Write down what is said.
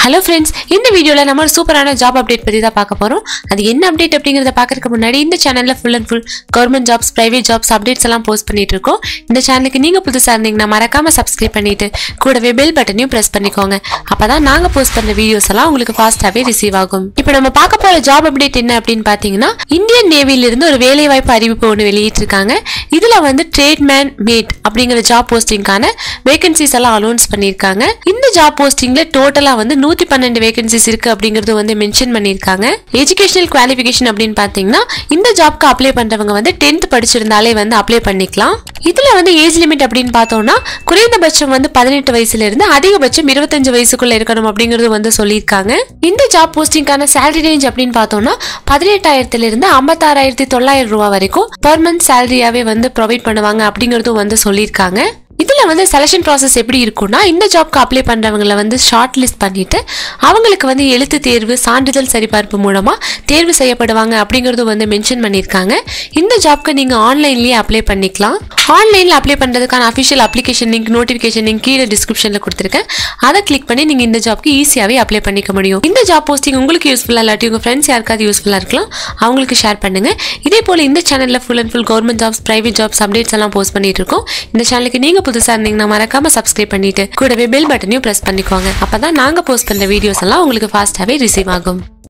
hello friends இந்த வீடியோவில் நம்ம ஒரு சூப்பரான ஜாப் அப்டேட் பற்றி தான் பார்க்க போகிறோம் அது என்ன அப்டேட் அப்படிங்கிறத பார்க்கறதுக்கு முன்னாடி இந்த சேனலில் full and full government jobs private jobs updates எல்லாம் போஸ்ட் பண்ணிட்டு இருக்கோம் இந்த சேனலுக்கு நீங்கள் புதுசாக இருந்தீங்கன்னா மறக்காம சப்ஸ்கிரைப் பண்ணிட்டு கூடவே பெல் பட்டனையும் ப்ரெஸ் பண்ணிக்கோங்க அப்போ தான் நாங்கள் போஸ்ட் பண்ணுற வீடியோஸ் எல்லாம் உங்களுக்கு ஃபாஸ்ட்டாகவே ரிசீவ் ஆகும் இப்போ நம்ம பார்க்க போகிற ஜாப் அப்டேட் என்ன அப்படின்னு பார்த்தீங்கன்னா இந்தியன் நேவியிலிருந்து ஒரு வேலைவாய்ப்பு அறிவிப்பு ஒன்று வெளியிட்டிருக்காங்க இதில் வந்து ட்ரேட்மேன் மேட் அப்படிங்கிற ஜாப் போஸ்டிங்கான வேகன்சிஸ் எல்லாம் அலௌன்ஸ் பண்ணியிருக்காங்க இந்த ஜாப் போஸ்டிங்ல டோட்டலா வந்து நூத்தி பன்னெண்டு வேகன்சிஸ் இருக்கு அப்படிங்கறது வந்து மென்ஷன் பண்ணியிருக்காங்க எஜுகேஷனல் குவாலிஃபிகேஷன் அப்படின்னு பாத்தீங்கன்னா இந்த ஜாப்க்கு அப்ளை பண்றவங்க வந்து டென்த் படிச்சிருந்தாலே வந்து அப்ளை பண்ணிக்கலாம் இதுல வந்து ஏஜ் லிமிட் அப்படின்னு பார்த்தோம்னா குறைந்தபட்சம் வந்து பதினெட்டு வயசுல இருந்து அதிகபட்சம் இருபத்தஞ்சு வயசுக்குள்ள இருக்கணும் அப்படிங்கறது வந்து சொல்லியிருக்காங்க இந்த ஜாப் போஸ்டிங்கான சேலரி ரேஞ்ச் அப்படின்னு பார்த்தோம்னா பதினெட்டாயிரத்துல இருந்து ஐம்பத்தாறாயிரத்தி தொள்ளாயிரம் ரூபாய் வரைக்கும் பர் மந்த் சேலரியாவே வந்து ப்ரொவைட் பண்ணுவாங்க அப்படிங்கறதும் வந்து சொல்லியிருக்காங்க இதுல வந்து செலெக்ஷன் ப்ராசஸ் எப்படி இருக்கும்னா இந்த ஜாப்க்கு அப்ளை பண்றவங்கள வந்து ஷார்ட் லிஸ்ட் பண்ணிட்டு அவங்களுக்கு வந்து எழுத்து தேர்வு சான்றிதழ் சரிபார்ப்பு மூலமா தேர்வு செய்யப்படுவாங்க அப்படிங்கறது வந்து மென்ஷன் பண்ணியிருக்காங்க இந்த ஜாப்க்கு நீங்க ஆன்லைன்லயே அப்ளை பண்ணிக்கலாம் ஆன்லைன்ல அப்ளை பண்றதுக்கான official application link notification link கீழே டிஸ்கிரிப்ஷன்ல கொடுத்துருக்கேன் அதை கிளிக் பண்ணி நீங்க இந்த ஜாப்க்கு ஈஸியாவே அப்ளை பண்ணிக்க முடியும் இந்த ஜாப் போஸ்டிங் உங்களுக்கு யூஸ்ஃபுல்லா இல்லாட்டி உங்க ஃப்ரெண்ட்ஸ் யாருக்காவது யூஸ்ஃபுல்லா இருக்கலாம் அவங்களுக்கு ஷேர் பண்ணுங்க இதே போல இந்த சேனல்ல full and full government jobs private jobs updates எல்லாம் போஸ்ட் பண்ணிட்டு இருக்கோம் இந்த சேனலுக்கு நீங்க புதுசா இருந்தீங்கன்னா மறக்காம சப்ஸ்கிரைப் பண்ணிட்டு கூடவே பெல் பட்டனையும் பிரஸ் பண்ணிக்கோங்க அப்பதான் நாங்க போஸ்ட் பண்ற வீடியோஸ் எல்லாம் உங்களுக்கு ஃபாஸ்டாவே ரிசீவ் ஆகும்